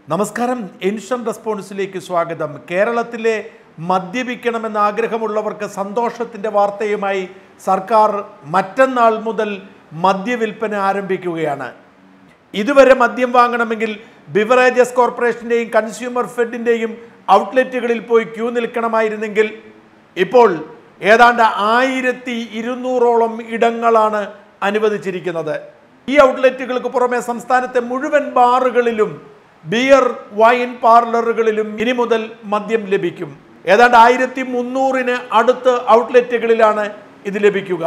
നമസ്കാരം ഇൻഷൻ റെസ്പോൺസിലേക്ക് സ്വാഗതം കേരളത്തിലെ മദ്യപിക്കണമെന്ന ആഗ്രഹമുള്ളവർക്ക് സന്തോഷത്തിൻ്റെ വാർത്തയുമായി സർക്കാർ മറ്റന്നാൾ മുതൽ മദ്യവിൽപ്പന ആരംഭിക്കുകയാണ് ഇതുവരെ മദ്യം വാങ്ങണമെങ്കിൽ ബിവറേജസ് കോർപ്പറേഷൻ്റെയും കൺസ്യൂമർ ഫെഡിൻ്റെയും ഔട്ട്ലെറ്റുകളിൽ പോയി ക്യൂ നിൽക്കണമായിരുന്നെങ്കിൽ ഇപ്പോൾ ഏതാണ്ട് ആയിരത്തി ഇരുന്നൂറോളം ഇടങ്ങളാണ് അനുവദിച്ചിരിക്കുന്നത് ഈ ഔട്ട്ലെറ്റുകൾക്ക് പുറമെ സംസ്ഥാനത്തെ മുഴുവൻ ബാറുകളിലും ബിയർ വൈൻ പാർലറുകളിലും ഇനി മുതൽ മദ്യം ലഭിക്കും ഏതാണ്ട് ആയിരത്തി മുന്നൂറിന് അടുത്ത് ഔട്ട്ലെറ്റുകളിലാണ് ഇത് ലഭിക്കുക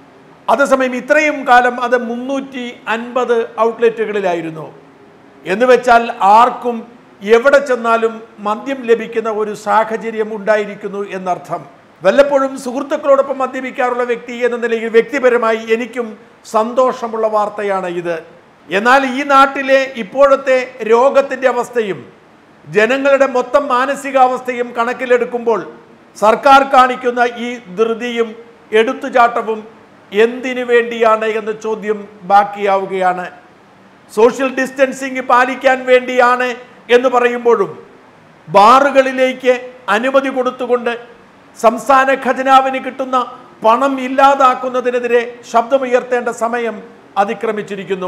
അതേസമയം ഇത്രയും കാലം അത് മുന്നൂറ്റി അൻപത് ഔട്ട്ലെറ്റുകളിലായിരുന്നു എന്ന് വെച്ചാൽ ആർക്കും എവിടെ ചെന്നാലും മദ്യം ലഭിക്കുന്ന ഒരു സാഹചര്യം ഉണ്ടായിരിക്കുന്നു എന്നർത്ഥം വല്ലപ്പോഴും സുഹൃത്തുക്കളോടൊപ്പം മദ്യപിക്കാറുള്ള വ്യക്തി എന്ന നിലയിൽ വ്യക്തിപരമായി എനിക്കും സന്തോഷമുള്ള വാർത്തയാണ് ഇത് എന്നാൽ ഈ നാട്ടിലെ ഇപ്പോഴത്തെ രോഗത്തിൻ്റെ അവസ്ഥയും ജനങ്ങളുടെ മൊത്തം മാനസികാവസ്ഥയും കണക്കിലെടുക്കുമ്പോൾ സർക്കാർ കാണിക്കുന്ന ഈ ധൃതിയും എടുത്തുചാട്ടവും എന്തിനു വേണ്ടിയാണ് എന്ന ചോദ്യം ബാക്കിയാവുകയാണ് സോഷ്യൽ ഡിസ്റ്റൻസിങ് പാലിക്കാൻ വേണ്ടിയാണ് എന്ന് പറയുമ്പോഴും ബാറുകളിലേക്ക് അനുമതി കൊടുത്തുകൊണ്ട് സംസ്ഥാന ഖജനാവിന് കിട്ടുന്ന പണം ഇല്ലാതാക്കുന്നതിനെതിരെ ശബ്ദമുയർത്തേണ്ട സമയം അതിക്രമിച്ചിരിക്കുന്നു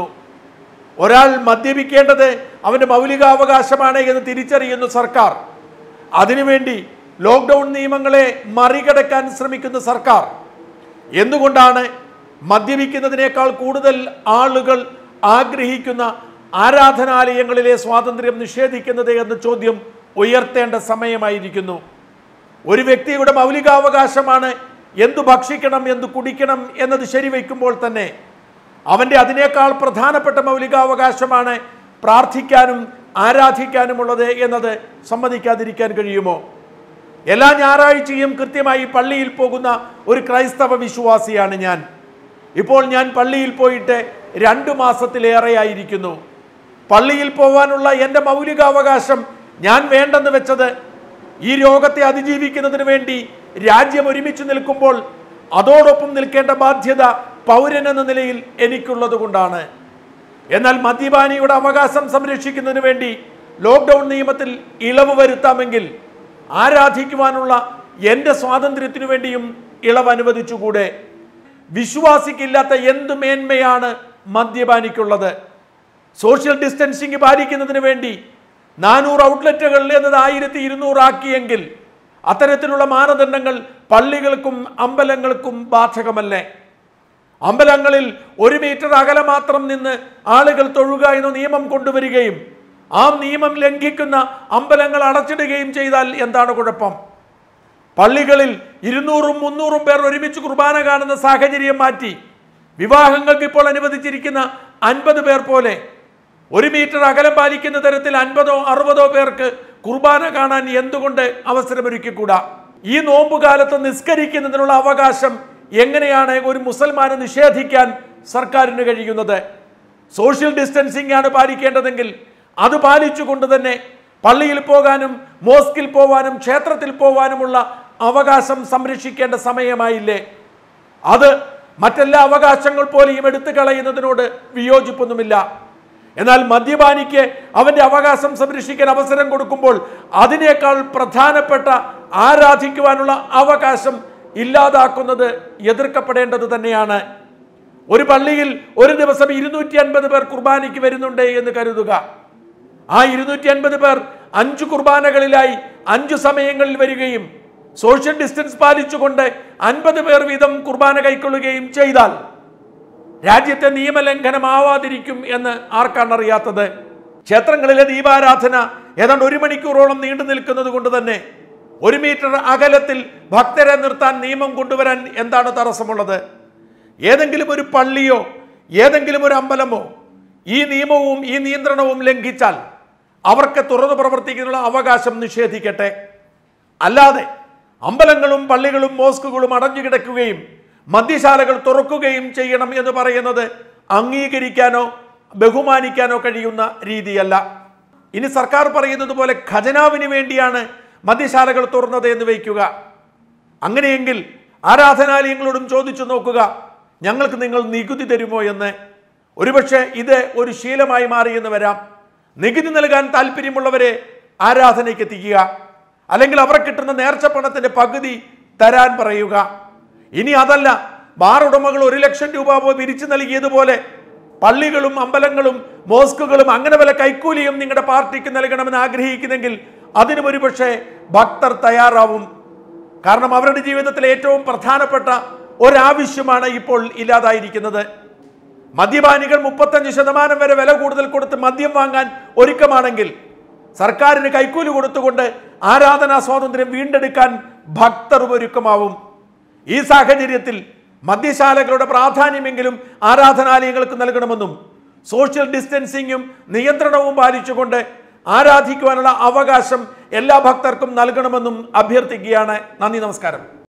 ഒരാൾ മദ്യപിക്കേണ്ടത് അവൻ്റെ മൗലികാവകാശമാണ് എന്ന് തിരിച്ചറിയുന്ന സർക്കാർ അതിനുവേണ്ടി ലോക്ക്ഡൗൺ നിയമങ്ങളെ മറികടക്കാൻ ശ്രമിക്കുന്ന സർക്കാർ എന്തുകൊണ്ടാണ് മദ്യപിക്കുന്നതിനേക്കാൾ കൂടുതൽ ആളുകൾ ആഗ്രഹിക്കുന്ന ആരാധനാലയങ്ങളിലെ സ്വാതന്ത്ര്യം നിഷേധിക്കുന്നത് എന്ന ചോദ്യം ഉയർത്തേണ്ട സമയമായിരിക്കുന്നു ഒരു വ്യക്തിയുടെ മൗലികാവകാശമാണ് എന്തു ഭക്ഷിക്കണം എന്തു കുടിക്കണം എന്നത് ശരിവയ്ക്കുമ്പോൾ തന്നെ അവൻ്റെ അതിനേക്കാൾ പ്രധാനപ്പെട്ട മൗലികാവകാശമാണ് പ്രാർത്ഥിക്കാനും ആരാധിക്കാനുമുള്ളത് എന്നത് സമ്മതിക്കാതിരിക്കാൻ കഴിയുമോ എല്ലാ ഞായറാഴ്ചയും കൃത്യമായി പള്ളിയിൽ പോകുന്ന ഒരു ക്രൈസ്തവ വിശ്വാസിയാണ് ഞാൻ ഇപ്പോൾ ഞാൻ പള്ളിയിൽ പോയിട്ട് രണ്ടു മാസത്തിലേറെയായിരിക്കുന്നു പള്ളിയിൽ പോകാനുള്ള എൻ്റെ മൗലികാവകാശം ഞാൻ വേണ്ടെന്ന് വെച്ചത് ഈ രോഗത്തെ അതിജീവിക്കുന്നതിന് വേണ്ടി രാജ്യം ഒരുമിച്ച് നിൽക്കുമ്പോൾ അതോടൊപ്പം നിൽക്കേണ്ട ബാധ്യത പൗരൻ എന്ന നിലയിൽ എനിക്കുള്ളത് കൊണ്ടാണ് എന്നാൽ മദ്യപാനിയുടെ അവകാശം സംരക്ഷിക്കുന്നതിന് വേണ്ടി ലോക്ക്ഡൗൺ നിയമത്തിൽ ഇളവ് വരുത്താമെങ്കിൽ ആരാധിക്കുവാനുള്ള എൻ്റെ സ്വാതന്ത്ര്യത്തിനു വേണ്ടിയും ഇളവ് അനുവദിച്ചുകൂടെ വിശ്വാസിക്കില്ലാത്ത എന്ത് മേന്മയാണ് മദ്യപാനിക്കുള്ളത് സോഷ്യൽ ഡിസ്റ്റൻസിങ് പാലിക്കുന്നതിന് വേണ്ടി നാനൂറ് ഔട്ട്ലെറ്റുകൾ എന്നത് ആയിരത്തി ഇരുന്നൂറാക്കിയെങ്കിൽ അത്തരത്തിലുള്ള മാനദണ്ഡങ്ങൾ പള്ളികൾക്കും അമ്പലങ്ങൾക്കും ബാധകമല്ലേ അമ്പലങ്ങളിൽ ഒരു മീറ്റർ അകലെ മാത്രം നിന്ന് ആളുകൾ തൊഴുക എന്ന നിയമം കൊണ്ടുവരികയും ആ നിയമം ലംഘിക്കുന്ന അമ്പലങ്ങൾ അടച്ചിടുകയും ചെയ്താൽ എന്താണ് കുഴപ്പം പള്ളികളിൽ ഇരുന്നൂറും മുന്നൂറും പേർ ഒരുമിച്ച് കുർബാന കാണുന്ന സാഹചര്യം മാറ്റി വിവാഹങ്ങൾക്ക് ഇപ്പോൾ അനുവദിച്ചിരിക്കുന്ന അൻപത് പേർ പോലെ ഒരു മീറ്റർ അകലം പാലിക്കുന്ന തരത്തിൽ അൻപതോ അറുപതോ പേർക്ക് കുർബാന കാണാൻ എന്തുകൊണ്ട് അവസരമൊരുക്കിക്കൂടാ ഈ നോമ്പുകാലത്ത് നിസ്കരിക്കുന്നതിനുള്ള അവകാശം എങ്ങനെയാണ് ഒരു മുസൽമാന് നിഷേധിക്കാൻ സർക്കാരിന് കഴിയുന്നത് സോഷ്യൽ ഡിസ്റ്റൻസിംഗ് ആണ് പാലിക്കേണ്ടതെങ്കിൽ അത് പാലിച്ചുകൊണ്ട് തന്നെ പള്ളിയിൽ പോകാനും മോസ്കിൽ പോവാനും ക്ഷേത്രത്തിൽ പോവാനുമുള്ള അവകാശം സംരക്ഷിക്കേണ്ട സമയമായില്ലേ അത് മറ്റെല്ലാ അവകാശങ്ങൾ പോലെയും എടുത്തു കളയുന്നതിനോട് വിയോജിപ്പൊന്നുമില്ല എന്നാൽ മദ്യപാനിക്ക് അവന്റെ അവകാശം സംരക്ഷിക്കാൻ അവസരം കൊടുക്കുമ്പോൾ അതിനേക്കാൾ പ്രധാനപ്പെട്ട ആരാധിക്കുവാനുള്ള അവകാശം ഇല്ലാതാക്കുന്നത് എതിർക്കപ്പെടേണ്ടത് തന്നെയാണ് ഒരു പള്ളിയിൽ ഒരു ദിവസം ഇരുന്നൂറ്റി അൻപത് പേർ കുർബാനയ്ക്ക് വരുന്നുണ്ട് എന്ന് കരുതുക ആ ഇരുന്നൂറ്റി അൻപത് പേർ അഞ്ചു കുർബാനകളിലായി അഞ്ചു സമയങ്ങളിൽ വരികയും സോഷ്യൽ ഡിസ്റ്റൻസ് പാലിച്ചുകൊണ്ട് അൻപത് പേർ വീതം കുർബാന കൈക്കൊള്ളുകയും ചെയ്താൽ രാജ്യത്തെ നിയമലംഘനമാവാതിരിക്കും എന്ന് ആർക്കാണ് അറിയാത്തത് ക്ഷേത്രങ്ങളിലെ ദീപാരാധന ഏതാണ്ട് ഒരു മണിക്കൂറോളം നീണ്ടു നിൽക്കുന്നത് കൊണ്ട് തന്നെ ഒരു മീറ്റർ അകലത്തിൽ ഭക്തരെ നിർത്താൻ നിയമം കൊണ്ടുവരാൻ എന്താണ് തടസ്സമുള്ളത് ഏതെങ്കിലും ഒരു പള്ളിയോ ഏതെങ്കിലും ഒരു അമ്പലമോ ഈ നിയമവും ഈ നിയന്ത്രണവും ലംഘിച്ചാൽ അവർക്ക് തുറന്നു പ്രവർത്തിക്കാനുള്ള അവകാശം നിഷേധിക്കട്ടെ അല്ലാതെ അമ്പലങ്ങളും പള്ളികളും മോസ്കുകളും അടഞ്ഞു കിടക്കുകയും മദ്യശാലകൾ തുറക്കുകയും ചെയ്യണം എന്ന് പറയുന്നത് അംഗീകരിക്കാനോ ബഹുമാനിക്കാനോ കഴിയുന്ന രീതിയല്ല ഇനി സർക്കാർ പറയുന്നത് പോലെ ഖജനാവിന് വേണ്ടിയാണ് മദ്യശാലകൾ തുറന്നത് എന്ന് വയ്ക്കുക അങ്ങനെയെങ്കിൽ ആരാധനാലയങ്ങളോടും ചോദിച്ചു നോക്കുക ഞങ്ങൾക്ക് നിങ്ങൾ നികുതി തരുമോ എന്ന് ഒരുപക്ഷെ ഇത് ഒരു ശീലമായി മാറിയെന്ന് വരാം നികുതി നൽകാൻ താല്പര്യമുള്ളവരെ ആരാധനയ്ക്ക് എത്തിക്കുക അല്ലെങ്കിൽ അവർ കിട്ടുന്ന നേർച്ച പണത്തിന്റെ പകുതി തരാൻ പറയുക ഇനി അതല്ല ബാർ ഉടമകൾ ഒരു ലക്ഷം രൂപ പിരിച്ചു നൽകിയതുപോലെ പള്ളികളും അമ്പലങ്ങളും മോസ്കുകളും അങ്ങനെ വല്ല കൈക്കൂലിയും നിങ്ങളുടെ പാർട്ടിക്ക് നൽകണമെന്ന് ആഗ്രഹിക്കുന്നെങ്കിൽ അതിനും ഒരുപക്ഷെ ഭക്തർ തയ്യാറാവും കാരണം അവരുടെ ജീവിതത്തിലെ ഏറ്റവും പ്രധാനപ്പെട്ട ഒരാവശ്യമാണ് ഇപ്പോൾ ഇല്ലാതായിരിക്കുന്നത് മദ്യപാനികൾ മുപ്പത്തഞ്ച് ശതമാനം വരെ വില കൂടുതൽ കൊടുത്ത് മദ്യം വാങ്ങാൻ ഒരുക്കമാണെങ്കിൽ സർക്കാരിന് കൈക്കൂലി കൊടുത്തുകൊണ്ട് ആരാധനാ സ്വാതന്ത്ര്യം വീണ്ടെടുക്കാൻ ഭക്തർ ഒരുക്കമാവും ഈ സാഹചര്യത്തിൽ മദ്യശാലകളുടെ പ്രാധാന്യമെങ്കിലും ആരാധനാലയങ്ങൾക്ക് നൽകണമെന്നും സോഷ്യൽ ഡിസ്റ്റൻസിങ്ങും നിയന്ത്രണവും പാലിച്ചുകൊണ്ട് ആരാധിക്കുവാനുള്ള അവകാശം എല്ലാ ഭക്തർക്കും നൽകണമെന്നും അഭ്യർത്ഥിക്കുകയാണ് നന്ദി നമസ്കാരം